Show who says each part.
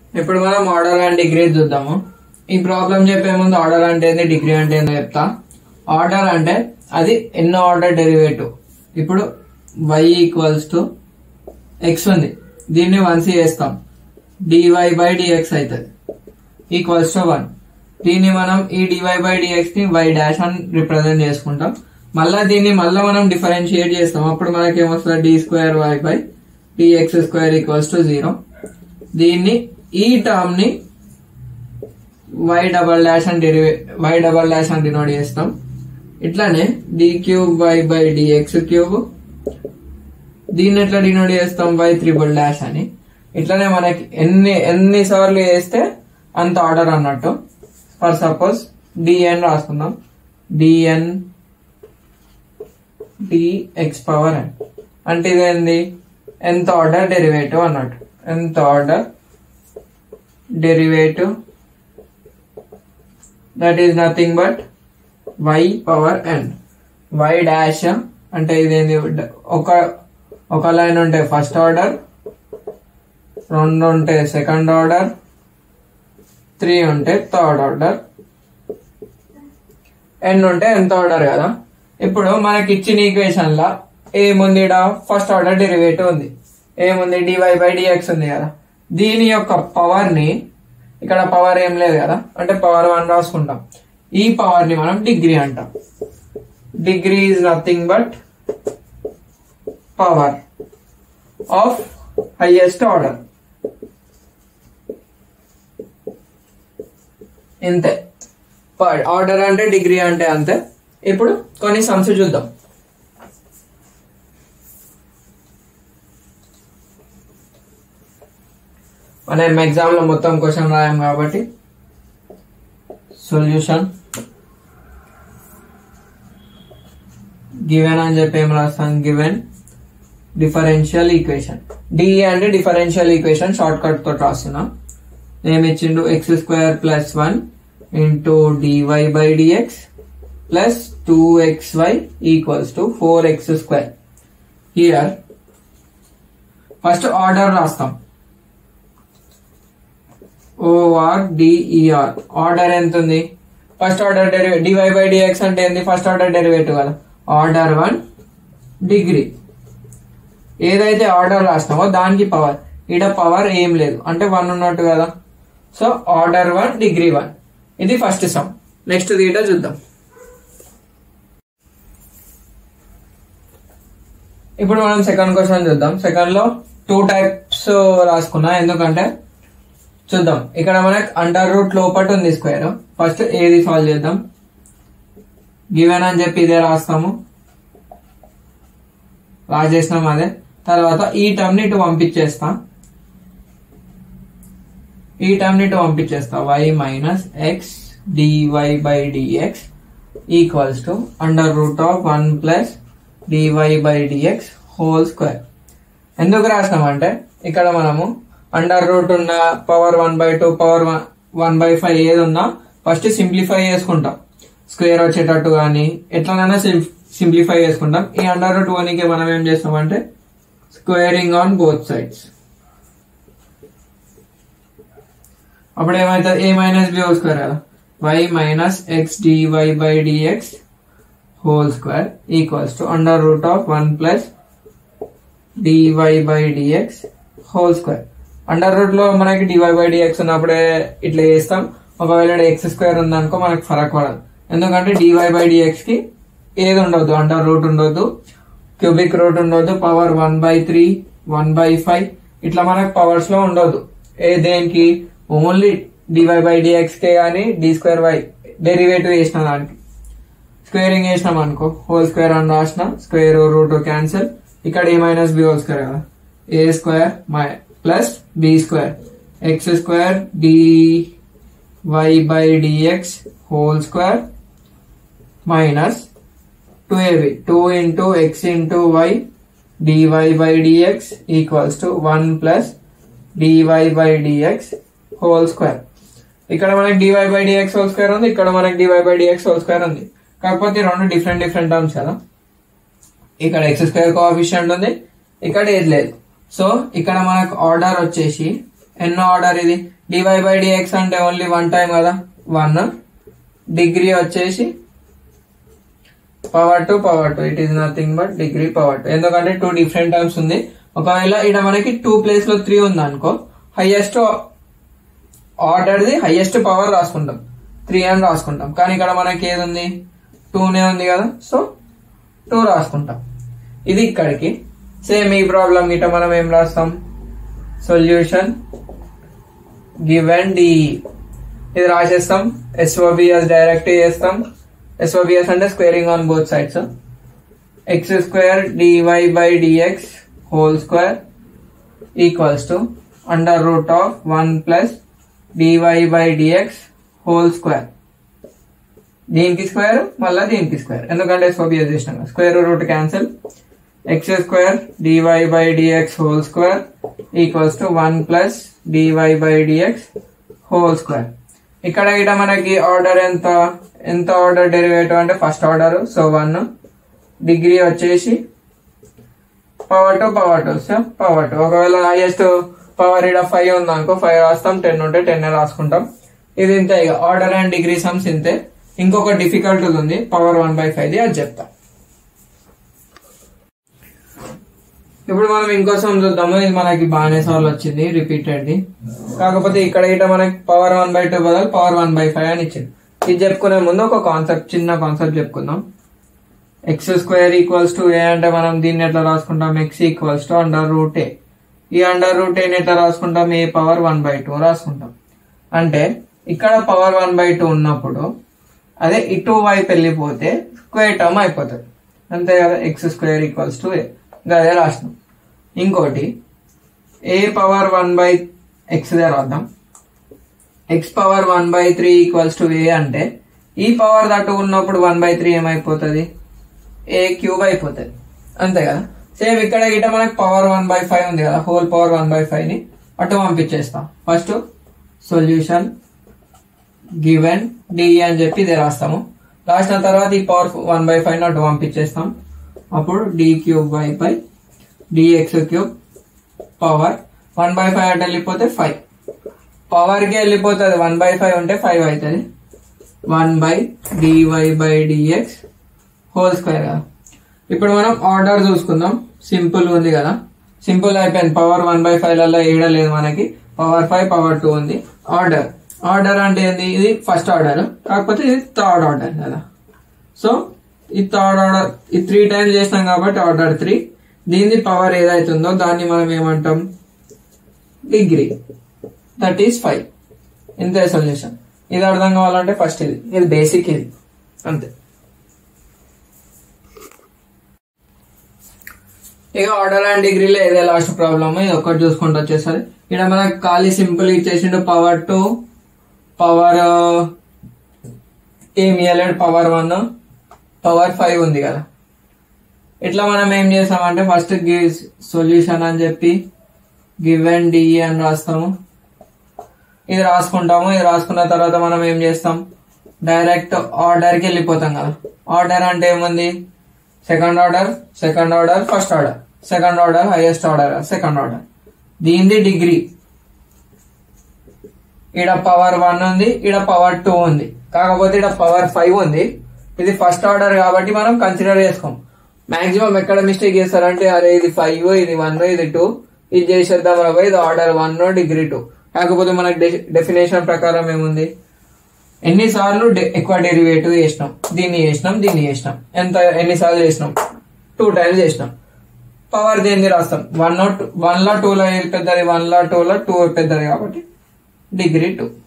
Speaker 1: ఇప్పుడు మనం order and degree చూద్దాము ఈ ప్రాబ్లం చెప్పే ముందు ఆర్డర్ అంటే ఏంది డిగ్రీ అంటే ఏందో చెప్తా ఆర్డర్ అంటే అది ఎన్నో ఆర్డర్ డెరివేటివ్ ఇప్పుడు y ఈక్వల్స్ టు ఎక్స్ ఉంది దీన్ని వన్స్ చేస్తాం డివై బై డిఎక్స్ అవుతుంది ఈక్వల్స్ టు వన్ దీన్ని మనం ఈ డివై బై డిఎక్స్ ని వై డాష్ అని రిప్రజెంట్ చేసుకుంటాం మళ్ళా దీన్ని మళ్ళీ మనం డిఫరెన్షియేట్ చేస్తాం అప్పుడు మనకి ఏమొస్తుంది d square y by d x square equals to zero దీన్ని ఈ టర్మ్ ని వై డబల్ డాష్ అని డెరివే వై డబల్ డాష్ అని డినోట్ చేస్తాం ఇట్లానే d cube y by d x cube దీన్ని ఎట్లా డినోట్ చేస్తాం వై త్రిబుల్ డాష్ అని ఇట్లానే మనకి ఎన్ని ఎన్ని సార్లు చేస్తే అంత ఆర్డర్ అన్నట్టు ఫర్ సపోజ్ డిఎన్ రాసుకుందాం డిఎన్ డిఎక్స్ పవర్ ఎన్ అంటే ఇదేంది ఎంత ఆర్డర్ డెరివేటివ్ అన్నట్టు ఎంత order derivative that is nothing but y power n y dash అంటే ఇదేంది ఒక ఒక లైన్ ఉంటే ఫస్ట్ ఆర్డర్ రెండు ఉంటే సెకండ్ ఆర్డర్ త్రీ ఉంటే థర్డ్ ఆర్డర్ ఎన్ ఉంటే ఎంత ఆర్డర్ కదా ఇప్పుడు మనకి ఇచ్చిన ఈక్వేషన్ లా ఏముంది ఫస్ట్ ఆర్డర్ డెరివేటివ్ ఉంది ఏముంది డివై బై డిఎక్స్ ఉంది కదా దీని యొక్క పవర్ ని ఇక్కడ పవర్ ఏం లేదు కదా అంటే పవర్ వన్ రాసుకుంటాం ఈ పవర్ ని మనం డిగ్రీ అంటాం degree is nothing but power of highest order ఇంతే ఆర్డర్ అంటే డిగ్రీ అంటే అంతే ఇప్పుడు కొన్ని సమ్స్ చూద్దాం మనం ఎగ్జామ్ లో మొత్తం క్వశ్చన్ రాయం కాబట్టి సొల్యూషన్ గివెన్ అని చెప్పి ఏం రాస్తాం గివెన్ డిఫరెన్షియల్ ఈక్వేషన్ డిఈ అంటే డిఫరెన్షియల్ ఈక్వేషన్ షార్ట్ కట్ తో రాస్తున్నాం ఏమి ఇచ్చిండు x square plus one into d y by d x plus two x y equals to four x square here first order రాస్తాం ఓఆర్ డిఈఆర్ ఆర్డర్ ఎంత ఉంది first order డెరివే d y by d x అంటే ఏంది ఫస్ట్ ఆర్డర్ డెరివేటివ్ కదా order one degree ఏదైతే order రాసినామో దానికి పవర్ ఈడ పవర్ ఏం లేదు అంటే వన్ ఉన్నట్టు కదా so order one degree one ఇది ఫస్ట్ సమ్ నెక్స్ట్ దీట చూద్దాం ఇప్పుడు మనం సెకండ్ క్వశ్చన్ చూద్దాం సెకండ్ లో టూ టైప్స్ రాసుకున్నా ఎందుకంటే చూద్దాం ఇక్కడ మనకి అండర్ రూట్ లోపట ఉంది స్క్వేర్ ఫస్ట్ ఏది సాల్వ్ చేద్దాం గివెన్ అని చెప్పి ఇదే రాస్తాము రాసేసినాం అదే తర్వాత ఈ టర్మ్ ని ఇటు పంపించేస్తా ఈ టర్మ్ ని ఇటు పంపించేస్తా y minus x d y by d x equals to under root of one plus d y by d x whole square ఎందుకు రాసినామంటే ఇక్కడ మనము అండర్ రూట్ ఉన్న power one by two power one by five ఏది ఉన్నా ఫస్ట్ సింప్లిఫై చేసుకుంటాం స్క్వేర్ వచ్చేటట్టు కానీ ఎట్లనైనా సింప్లిఫై చేసుకుంటాం ఈ అండర్ రూట్ వన్కి మనం ఏం చేస్తామంటే స్క్వేరింగ్ ఆన్ బోత్ సైడ్స్ అప్పుడు ఏమైతుంది a minus b whole square కదా y minus x d y by d x whole square equals to under root of one plus d y by d x whole square under root లో మనకి d y by dx ఉన్నప్పుడే ఇట్లా చేస్తాం ఒకవేళ X square ఉందనుకో మనకి ఫరక్ పడదు ఎందుకంటే డివై బై డిఎక్స్ కి ఏది ఉండొద్దు అండర్ రూట్ ఉండొద్దు క్యూబిక్ రూట్ ఉండొద్దు power one by three one by five ఇట్లా మనకు పవర్స్ లో ఉండొద్దు ఏ దేనికి ఓన్లీ డివై బై డిఎక్స్ కే కానీ డి స్క్వేర్ వై డెరివేటివ్ చేసిన దానికి స్క్వేరింగ్ చేసినాం అనుకో హోల్ స్క్వేర్ అని రాసిన స్క్వేర్ రూట్ క్యాన్సిల్ ఇక్కడ a minus b whole square కదా ఏ స్క్వేర్ మై plus b square x square d y by d x whole square minus two a b two into x into y d y by d x equals to one plus d y by d x whole square ఇక్కడ మనకి d y by d x whole square ఉంది ఇక్కడ మనకి d y by d x whole square ఉంది కాకపోతే రెండు different different terms కదా ఇక్కడ ఎక్స్ స్క్వేర్ కోఎఫిషియంట్ ఉంది ఇక్కడ ఏది లేదు సో ఇక్కడ మనకు ఆర్డర్ వచ్చేసి ఎన్నో ఆర్డర్ ఇది డివై బై డిఎక్స్ అంటే ఓన్లీ వన్ టైం కదా వన్ డిగ్రీ వచ్చేసి power two power two it is nothing but degree power two ఎందుకంటే టూ డిఫరెంట్ టైమ్స్ ఉంది ఒకవేళ ఇక్కడ మనకి టూ ప్లేస్ లో త్రీ ఉంది అనుకో హైయెస్ట్ ఆర్డర్ది హైయెస్ట్ పవర్ రాసుకుంటాం త్రీ అని రాసుకుంటాం కానీ ఇక్కడ మనకి ఏది ఉంది టూనే ఉంది కదా సో టూ రాసుకుంటాం ఇది ఇక్కడికి సేమ్ ఈ ప్రాబ్లం ఇట మనం ఏం రాస్తాం సొల్యూషన్ గివెన్ డి ఇది రాసేస్తాం ఎస్ఓబిఎస్ డైరెక్ట్ చేస్తాం ఎస్ఓబిఎస్ అంటే squaring on both sides x square d y by d x whole square equals to under root of one plus d y by d x whole square దీనికి స్క్వేర్ మళ్ళీ దీనికి స్క్వేర్ ఎందుకంటే ఎస్ఓబిఎస్ చేసినాం square root cancel x square d y by d x whole square equals to one plus d y by d x whole square ఇక్కడ ఇట మనకి order ఎంత ఎంత ఆర్డర్ డెరివేటివ్ అంటే first order so one degree వచ్చేసి power two power two so power two ఒకవేళ highest power ఇడ five ఉంది అనుకో ఫైవ్ రాస్తాం టెన్ ఉంటే టెన్ రాసుకుంటాం ఇది ఇంతే ఇక ఆర్డర్ అండ్ డిగ్రీ సమ్స్ ఇంతే ఇంకొక డిఫికల్టీ ఉంది పవర్ వన్ బై ఫైవ్ ది అది చెప్తా ఇప్పుడు మనం ఇంకో సమ్ చూద్దాము ఇది మనకి బాగానే సార్లు వచ్చింది రిపీటెడ్ ది కాకపోతే ఇక్కడ ఇట మనకి పవర్ వన్ బై టూ బదులు పవర్ వన్ బై ఫైవ్ అని ఇచ్చింది ఇది చెప్పుకునే ముందు ఒక కాన్సెప్ట్ చిన్న కాన్సెప్ట్ చెప్పుకుందాం x square equals to a అంటే మనం దీన్ని ఎట్లా రాసుకుంటాం x equals to under root a ఈ అండర్ రూట్ ఏని ఎట్లా రాసుకుంటాం a power one by two రాసుకుంటాం అంటే ఇక్కడ పవర్ వన్ బై టూ ఉన్నప్పుడు అదే ఇటు వైపు వెళ్ళిపోతే స్క్వేర్ టర్మ్ అయిపోతుంది అంతే కదా x square equals to a అదే రాసినాం ఇంకోటి a power one by x దే రాద్దాం x power one by three equals to a అంటే ఈ పవర్ దట్టు ఉన్నప్పుడు వన్ బై త్రీ ఏమైపోతుంది ఏ క్యూబ్ అయిపోతుంది అంతే కదా సేమ్ ఇక్కడ గిట్ట మనకు పవర్ వన్ బై ఫైవ్ ఉంది కదా whole power one by five ని అటు పంపించేస్తాం ఫస్ట్ సొల్యూషన్ గివెన్ డి అని చెప్పి ఇది రాస్తాము రాసిన తర్వాత ఈ పవర్ వన్ బై ఫైవ్ అటు పంపించేస్తాం అప్పుడు d cube by by d x cube power one by five అటు వెళ్ళిపోతే ఫైవ్ పవర్ కి వెళ్ళిపోతుంది వన్ బై ఫైవ్ ఉంటే ఫైవ్ అవుతుంది one by d y by d x whole square కదా ఇప్పుడు మనం ఆర్డర్ చూసుకుందాం సింపుల్ ఉంది కదా సింపుల్ అయిపోయింది పవర్ వన్ బై ఫైవ్ లలో ఏడలేదు మనకి పవర్ ఫైవ్ పవర్ టూ ఉంది ఆర్డర్ ఆర్డర్ అంటే ఏంది ఇది ఫస్ట్ ఆర్డర్ కాకపోతే ఇది థర్డ్ ఆర్డర్ కదా సో ఈ థర్డ్ ఆర్డర్ ఈ త్రీ టైమ్స్ చేస్తాం కాబట్టి ఆర్డర్ త్రీ దీని పవర్ ఏదైతుందో దాన్ని మనం ఏమంటాం డిగ్రీ దట్ ఈస్ ఫైవ్ ఇంతే సొల్యూషన్ ఇది అర్థం కావాలంటే ఫస్ట్ ఇది ఇది బేసిక్ ఇది అంతే ఇక ఆర్డర్ అండ్ డిగ్రీలో ఏదే లాస్ట్ ప్రాబ్లమ్ ఇది ఒక్కటి చూసుకుంటూ వచ్చేసరి ఇక్కడ మనకు ఖాళీ సింపుల్ ఇచ్చేసిండు పవర్ టూ పవర్ ఏమి ఇవ్వలేడు పవర్ వన్ పవర్ ఫైవ్ ఉంది కదా ఇట్లా మనం ఏం చేస్తామంటే ఫస్ట్ గివ్ సొల్యూషన్ అని చెప్పి గివెన్ డి అని రాస్తాము ఇది రాసుకుంటాము ఇది రాసుకున్న తర్వాత మనం ఏం చేస్తాం డైరెక్ట్ ఆర్డర్కి వెళ్ళిపోతాం కదా ఆర్డర్ అంటే ఏముంది second order second order first order second order highest order second order దీనిది డిగ్రీ ఈడ పవర్ వన్ ఉంది ఈడ పవర్ టూ ఉంది కాకపోతే ఈడ పవర్ ఫైవ్ ఉంది ఇది ఫస్ట్ ఆర్డర్ కాబట్టి మనం కన్సిడర్ చేసుకోం మాక్సిమం ఎక్కడ మిస్టేక్ చేస్తారంటే అరే ఇది ఫైవ్ ఇది వన్ ఇది టూ ఇది చేసేద్దాం రా ఇది ఆర్డర్ వన్ డిగ్రీ టూ కాకపోతే మనకి డెఫినేషన్ ప్రకారం ఏముంది ఎన్నిసార్లు డె- ఎక్కువ డెరివేటివ్ చేసినాం దీన్ని చేసినాం దీన్ని చేసినాం ఎంత ఎన్నిసార్లు చేసినాం టూ టైమ్స్ చేసినాం పవర్ దేన్ని రాస్తాం వన్ వన్ లా టూ లో ఏది పెద్దది వన్ లా టూ లో టూ పెద్దది కాబట్టి డిగ్రీ టూ